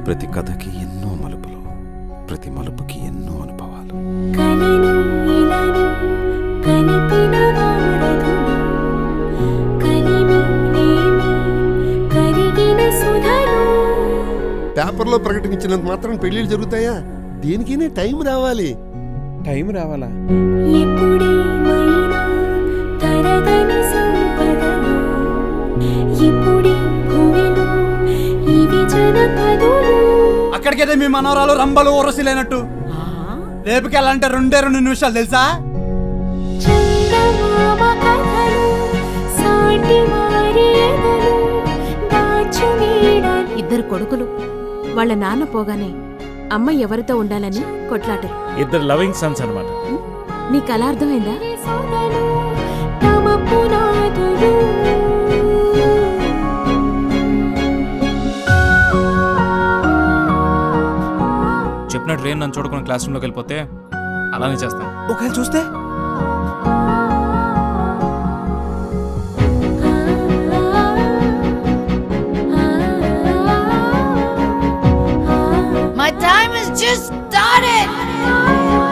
ప్రతి కథకి ఎన్నో మలుపులు ప్రతి మలుపుకి ఎన్నో అనుభవాలు కలని ఇలని కనిపిన వారధులు కలిమి లేమి కరిగిన సుధలు పేపర్లో ప్రకటించినంత మాత్రం పెళ్లిళ్ళు జరుగుతాయా దేనికైనా టైం రావాలి టైం రావాలా ఎప్పుడేమైనా తరగని సంపదలు ఇప్పుడే భూమిలో ఇవి జనపదులు అక్కడికైతే మీ మనవరాలు రంబలు ఊరసిలేనట్టు రేపుకెళ్ళాలంటే రెండే రెండు నిమిషాలు తెలుసా చందమామ కథలు సాటి వారి ఎదలు దాచు నీడలు ఇద్దరు కొడుకులు వాళ్ళ నాన్న పోగానే అమ్మ ఎవరితో ఉండాలని కొట్లాటరు ఇద్దరు లవింగ్ సన్స్ అనమాట నీకు అలా అర్థమైందా సొగలు తమ పునాదులు చెప్పినట్టు రేన్ నన్ను చూడకుండా క్లాస్ రూమ్లోకి వెళ్ళిపోతే అలానే చేస్తాను ఒకవేళ చూస్తే My time has just started!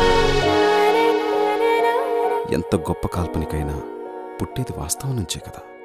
ఎంత గొప్ప కాల్పనికైనా పుట్టేది వాస్తవం నుంచే కదా